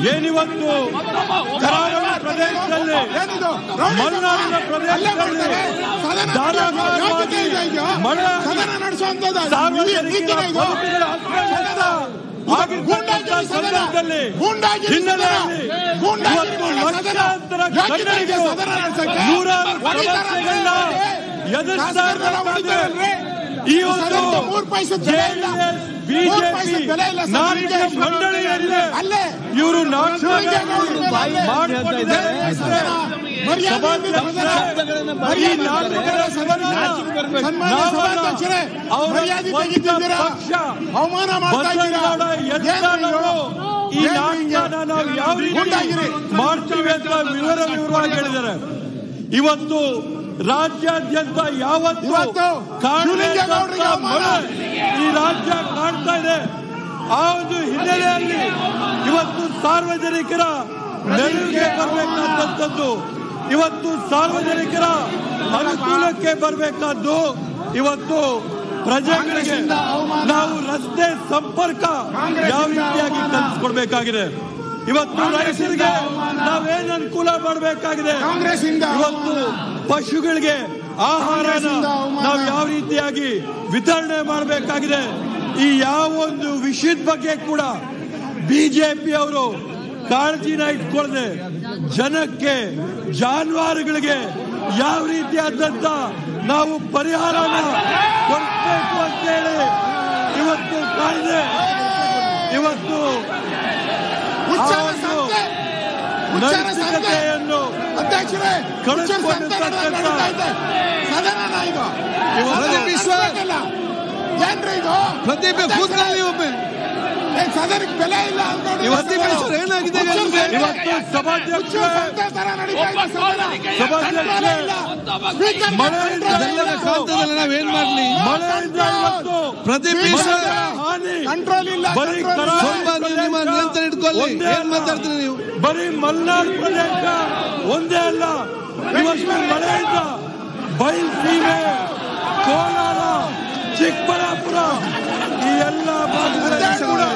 ಏನಿವತ್ತು ಕರಾವಳಿ ಪ್ರದೇಶದಲ್ಲಿ ಏನಿದು ಮಲೆನಾಡಿನ ಅಲ್ಲೇ ಪ್ರದೇಶದಲ್ಲಿ ಮಾಡ್ತಾರೆ ಸದನ ಧಾರಾವಾರವಾಗಿ ಯೋಗ್ಯತೆ ಇದೆ ಇದು. ಮಳೆ ಸದನ ನಡೆಸುವಂತದ್ದು ಸಾರ್ವಜನಿಕರ ನೀತಿನ ಇದು ಬದುಕಿನ ಅಸ್ತವ್ಯಸ್ತ ಆಗಿರ್ತಕ್ಕಂಥ ಗೂಂಡಾಗಿರಿ ಸದನ. ಸಂದರ್ಭದಲ್ಲಿ ಗೂಂಡಾಗಿರಿ ಹಿನ್ನೆಲೆಯಲ್ಲಿ ಸದನ. ಗೂಂಡಾಗಿರಿ ಇವತ್ತು ಸದನ. ಲಕ್ಷಾಂತರ ಯೋಗ್ಯತೆ ಇದೆ ಕನ್ನಡಿಗರು ಸದನ ನಡೆಸಕ್ಕೆ. ನೂರಾರು ಹೊಡಿತಾರ ಸಮಸ್ಯೆಗಳನ್ನ ಎದುರಿಸ್ತಾ ಶಾಸಕರನ್ನ ಇರಬೇಕಾದ್ರೆ ಹೊಡಿತಾರಲ್ರಿ? ಈ ಒಂದು ಸದನಕ್ಕೆ ಮೂರು ಪೈಸೆ ಬೆಲೆ ಇಲ್ಲ. ಜೆಡಿಎಸ್ ಮೂರು ಪೈಸೆ ಬಿಜೆಪಿ ಬೆಲೆ ಇಲ್ಲ ಸದನಕ್ಕೆ. ನಾಟಕ ಮಂಡಳಿ ಏನಿದೆ ಅಲ್ಲೇ ಇವರು ನಾಟಕ ಶಿವಲಿಂಗೇಗೌಡರು ಮೇಲೆ ಮಾಡಿಕೊಂಡಿದ್ದಾರೆ ಮರ್ಯಾದೆಯಿಂದ ಸದನ. ಈ ನಾಟಕದ ಸದನನ ಸನ್ಮಾನ್ಯ ನಾವಲ್ಲ, ಸಭಾಧ್ಯಕ್ಷರೇ, ಅವರ ಮರ್ಯಾದೆ ಸ್ವಂತ ತೆಗಿತಿದ್ದೀರಾ? ಪಕ್ಷ ಅವಮಾನ ಮಾಡ್ತಾ ಇದ್ದೀರಾ ಬಸವನಗೌಡ ಯತ್ನಾಳರು ಈ ಏನು ಹಿಂಗೆ? ನಾಟಕನ ನಾವು ಯಾವ ರೀತಿ ಗೂಂಡಾಗಿರಿ. ಮಾಡ್ತೀವಿ ಅಂತ ವಿವರ ವಿವರವಾಗಿ ಹೇಳಿದ್ದಾರೆ ಇವತ್ತು ರಾಜ್ಯಾದ್ಯಂತ ಯಾವತ್ತು ಇವತ್ತು ಶಿವಲಿಂಗೇಗೌಡರಿಗೆ ಕಾಣಬೇಕಾದ ಅವಮಾನ. ಮಳೆ ಈ ರಾಜ್ಯ ಕಾಣ್ತಾ ಇದೆ ಆ ಒಂದು ಹಿನ್ನೆಲೆಯಲ್ಲಿ ಇವತ್ತು ಸಾರ್ವಜನಿಕರ ನೆರವಿಗೆ ಬರಬೇಕಾದಂಥದ್ದು ಇವತ್ತು ಸಾರ್ವಜನಿಕರ ಅನುಕೂಲಕ್ಕೆ ಬರಬೇಕಾದ್ದು ಇವತ್ತು ಪ್ರಜೆಗಳಿಗೆ ನಾವು ರಸ್ತೆ ಸಂಪರ್ಕ ಯಾವ ರೀತಿಯಾಗಿ ಕಲ್ಪಿಸ್ಕೊಡ್ಬೇಕಾಗಿದೆ ಇವತ್ತು ರೈತರಿಗೆ ನಾವೇನ್ ಅನುಕೂಲ ಮಾಡಬೇಕಾಗಿದೆ ಕಾಂಗ್ರೆಸ್ ಇಂದ ಇವತ್ತು ಪಶುಗಳಿಗೆ ಆಹಾರನ ಕಾಂಗ್ರೆಸ್ಸಿಂದ ಅವಮಾನ. ನಾವು ಯಾವ ರೀತಿಯಾಗಿ ವಿತರಣೆ ಮಾಡಬೇಕಾಗಿದೆ ಈ ಯಾವ ಒಂದು ವಿಷಯದ ಬಗ್ಗೆ ಕೂಡ ಬಿಜೆಪಿ ಅವರು ಕಾಳಜಿನ ಇಟ್ಕೊಳ್ಳದೆ ಜನಕ್ಕೆ ಜಾನುವಾರುಗಳಿಗೆ ಯಾವ ರೀತಿಯಾದಂತ ನಾವು ಪರಿಹಾರನ ಕೊಡಿಸಬೇಕು ಅಂತೇಳಿ ಇವತ್ತು ಕಾಯ್ದೆ ಇವತ್ತು ಉಚ್ಚಾರ ಆ ಒಂದು ಸಂತೆ ಉಚ್ಚಾರ ಸಂತೆ ನೈತಿಕತೆಯನ್ನು ಅಧ್ಯಕ್ಷರೇ ಉಚ್ಚಾರ ಸಂತೆ ಕಳೆದುಕೊಂಡಿರ್ತಕ್ಕಂಥ ನಡೀತಾ ಇದೆ. ಸದನನ ಇದು ಇವತ್ತು ಸದನ ನಡೆಸ್ಬೇಕಲ್ಲ. ಏನ್ರಿ ಇದು ಪ್ರದೀಪ್ ಕೂತ್ಕೊಳ್ಳಿ ಒಮ್ಮೆ ಏನ್ ಸದನಕ್ಕೆ ಬೆಲೆ ಇಲ್ಲ ಅನ್ಕೊಂಡು ಪ್ರದೀಪ್ ಈಶ್ವರ್ ಏನಾಗಿದೆ ಈಗ ನಿಮ್ಗೆ? ಇವತ್ತು ಸಭಾಧ್ಯಕ್ಷ ಉಚ್ಚಾರ ಸಂತೆ ತರ ನಡೀತಾ ಇದೆ ಸದನ. ಸಭಾಧ್ಯಕ್ಷ ಬೆಲೆ ಇಲ್ಲ. ಸ್ಪೀಕರ್ ಮಳೆಯಿಂದ ಕಂಟ್ರೋಲ್ ಇದೆಲ್ಲ ಇಲ್ಲ. ಕಾಂತದಲ್ಲ ನಾವೇನ್ ಮಾಡ್ಲಿ ಮಳೆಯಿಂದ ಇವತ್ತು ಪ್ರದೀಪ್ ಈಶ್ವರ್ ಮಳೆಯ ಹಾನಿ ಕಂಟ್ರೋಲ್ ಇಲ್ಲ ಬರೀ ಕಂಟ್ರೋಲ್ ಇಲ್ಲ. ಸ್ವಲ್ಪ ನೀವು ನಿಮ್ಮ ನಿಯಂತ್ರಣ ಇಟ್ಕೊಳ್ಳಿ ಒಂದೇ ಏನ್ ಅಲ್ಲ. ಮಾತಾಡ್ತೀರಿ ನೀವು ಬರೀ ಮಲೆನಾಡು ಪ್ರದೇಶ ಒಂದೇ ಅಲ್ಲ ಇವತ್ತು ಮಳೆಯಿಂದ ಬಯಲುಸೀಮೆ ಕೋಲಾರ ಚಿಕ್ಕಬಳ್ಳಾಪುರ ಈ ಎಲ್ಲ ಭಾಗಗಳಲ್ಲಿ ಕೂಡ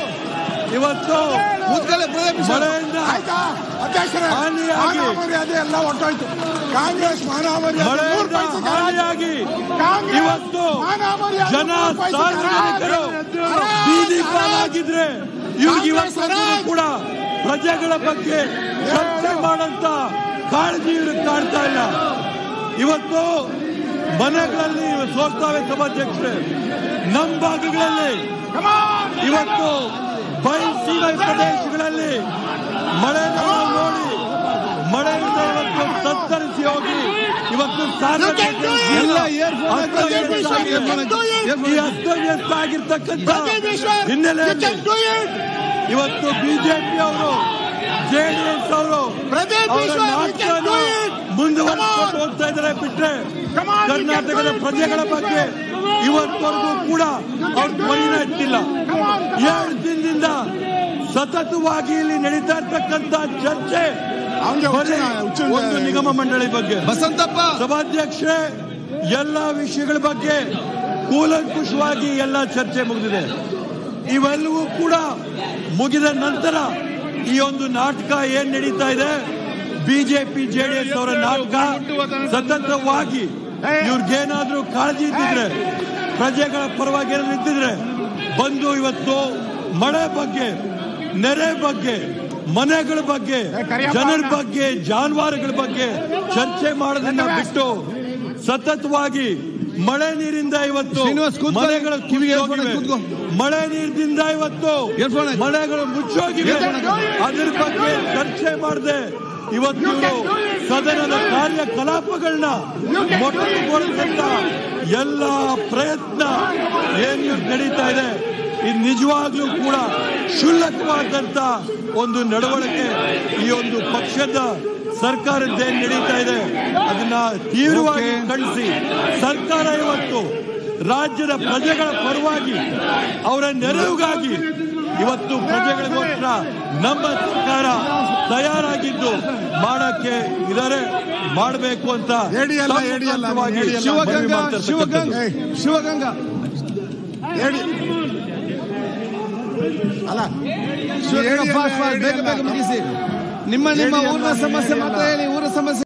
ಇವತ್ತು ಕೂತ್ಕೊಳ್ಳಿ ಪ್ರದೀಪ್ ಈಶ್ವರ್ ಮಳೆಯಿಂದ ಆಯ್ತಾ ಅಧ್ಯಕ್ಷರೇ ಹಾನಿಯಾಗಿ. ಮಾನ ಮರ್ಯಾದೆ ಎಲ್ಲ ಹೊಟ್ಟೋಯ್ತು ಕಾಂಗ್ರೆಸ್ ಮಾನ ಮರ್ಯಾದೆ ಮೂರು ಮಳೆಯಿಂದ ಪೈಸೆ ಹಾನಿಯಾಗಿ ಕಾಂಗ್ರೆಸ್ ಇವತ್ತು ಮಾನ ಮರ್ಯಾದೆ ಜನ ಮೂರು ಪೈಸೆ ಸಾರ್ವಜನಿಕರು ಹರಾಜು. ಬೀದಿ ಪಾಲಾಗಿದ್ರೆ ಇವ್ರಿಗೆ ಇವತ್ತು ಕಾಂಗ್ರೆಸ್ ಕೂಡ ಪ್ರಜೆಗಳ ಬಗ್ಗೆ ಚರ್ಚೆ ಮಾಡಂತ ಕಾಳಜಿ ಇವ್ರಿಗೆ ಕಾಣ್ತಾ ಇಲ್ಲ ಇವತ್ತು ಮನೆಗಳಲ್ಲಿ ಸೋರ್ತಾವೆ ಸಭಾಧ್ಯಕ್ಷರೇ ನಮ್ಮ ಭಾಗಗಳಲ್ಲಿ ಇವತ್ತು ಬಯಲುಸೀಮೆ ಪ್ರದೇಶಗಳಲ್ಲಿ ಮಳೆ ನೋಡಿ ಮಳೆಯಿಂದ ಇವತ್ತು ತತ್ತರಿಸಿ ಹೋಗಿ ಇವತ್ತು ಸಾರ್ವಜನಿಕರು ಎಲ್ಲ earphone ಹಾಕಿ, ಅಸ್ತವ್ಯಸ್ತ earphone ಹಾಕಿ, earphone ಹಾಕಿ. ಈ ಅಸ್ತವ್ಯಸ್ತ ಆಗಿರ್ತಕ್ಕಂಥ ಪ್ರದೀಪ್ ಈಶ್ವರ್, you ಹಿನ್ನೆಲೆಯಲ್ಲಿ can do it. ಇವತ್ತು ಬಿಜೆಪಿ ಅವರು ಜೆಡಿಎಸ್ ಅವರು ಪ್ರದೀಪ್ ಅವರ ಈಶ್ವರ್, you can ನಾಟಕವನ್ನು do it. ಮುಂದುವರಿಸಿಕೊಂಡು ಹೋಗ್ತಾ ಇದ್ದಾರೆ ಬಿಟ್ರೆ Come on, you can ಕರ್ನಾಟಕದ do it. ಪ್ರಜೆಗಳ ಬಗ್ಗೆ ಇವತ್ತವರೆಗೂ ಕೂಡ ಅವ್ರ ಧ್ವನಿನ ಇಟ್ಟಿಲ್ಲ ಎರಡು ದಿನದಿಂದ ಸತತವಾಗಿ ಇಲ್ಲಿ ನಡೀತಾ ಇರ್ತಕ್ಕಂಥ ಚರ್ಚೆ ಅವ್ನ್ಗೆ ಬರೀ ಹುಚ್ಚು- ಹುಚ್ಚು- ಒಂದು ನಿಗಮ ಮಂಡಳಿ ಬಗ್ಗೆ ಬಸಂತಪ್ಪ ಸಭಾಧ್ಯಕ್ಷೆ ಎಲ್ಲ ವಿಷಯಗಳ ಬಗ್ಗೆ ಕೂಲಂಕುಷವಾಗಿ ಎಲ್ಲ ಚರ್ಚೆ ಮುಗಿದಿದೆ ಇವೆಲ್ಲವೂ ಕೂಡ ಮುಗಿದ ನಂತರ ಈ ಒಂದು ನಾಟಕ ಏನ್ ನಡೀತಾ ಇದೆ ಬಿಜೆಪಿ ಜೆಡಿಎಸ್ ಅವರ ನಾಟಕ ಸತತವಾಗಿ ಇವ್ರಿಗೇನಾದ್ರೂ ಕಾಳಜಿ ಇದ್ದಿದ್ರೆ ಪ್ರಜೆಗಳ ಪರವಾಗಿ ಏನಾದ್ರು ಇದ್ದಿದ್ರೆ ಬಂದು ಇವತ್ತು ಮಳೆ ಬಗ್ಗೆ ನೆರೆ ಬಗ್ಗೆ ಮನೆಗಳ ಬಗ್ಗೆ ಜನರ ಬಗ್ಗೆ ಜಾನುವಾರುಗಳ ಬಗ್ಗೆ ಚರ್ಚೆ ಮಾಡೋದನ್ನ ಬಿಟ್ಟು ಸತತವಾಗಿ ಮಳೆ ನೀರಿಂದ ಇವತ್ತು ಶ್ರೀನಿವಾಸ್, ಕೂತ್ಕೊ. ಮನೆಗಳು ಕಿವಿಗೆ ಕಿವಿಗೆ earphone ಕೂತ್ಕೊ. ಮಳೆ ನೀರಿನಿಂದ ಇವತ್ತು Earphone ಹಾಕಿ. ಮನೆಗಳು ಮುಚ್ಚೋಗಿವೆ ಅದ್ರ ಬಗ್ಗೆ ಚರ್ಚೆ ಮಾಡದೆ ಇವತ್ತು ಇವರು ಸದನದ ಕಾರ್ಯಕಲಾಪಗಳನ್ನ ಮೊಟಕುಗೊಳಿಸಂತ ಎಲ್ಲ ಪ್ರಯತ್ನ ಏನು ನಡೀತಾ ಇದೆ ಇದು ನಿಜವಾಗ್ಲೂ ಕೂಡ ಕ್ಷುಲ್ಲಕವಾದಂತ ಒಂದು ನಡವಳಿಕೆ ಈ ಒಂದು ಪಕ್ಷದ ಸರ್ಕಾರದ್ದೇನು ನಡೀತಾ ಇದೆ ಅದನ್ನ ತೀವ್ರವಾಗಿ Okay. ಖಂಡಿಸಿ ಸರ್ಕಾರ ಇವತ್ತು ರಾಜ್ಯದ ಪ್ರಜೆಗಳ ಪರವಾಗಿ ಅವರ ನೆರವಿಗಾಗಿ ಇವತ್ತು ಪ್ರಜೆಗಳಿಗೋಸ್ಕರ ನಮ್ಮ ಸರ್ಕಾರ ತಯಾರಾಗಿದ್ದು ಮಾಡಕ್ಕೆ ಇದಾರೆ ಮಾಡಬೇಕು ಅಂತ ಎಡಿ ಅಲ್ಲ, ಎಡಿ ಅಲ್ಲ, ಸಂಪೂರ್ಣವಾಗಿ ಎಡಿ ಅಲ್ಲ. ಶಿವಗಂಗಾ ಮನವಿ ಶಿವಗಂಗಾ ಮಾಡ್ತಿರ್ತಕ್ಕಂಥದ್ದು. ಶಿವಗಂಗಾ ಹೇಳಿ ಅಲ್ಲ ಶಿವಕುಮಾರ್ ಫಾಸ್ಟ್ ಫಾಸ್ಟ್ ಬೇಗ ಬೇಗ ಮುಗಿಸಿ ನಿಮ್ಮ ನಿಮ್ಮ ಊರಿನ ಸಮಸ್ಯೆ ಮಾತ್ರ ಹೇಳಿ ಊರ ಸಮಸ್ಯೆ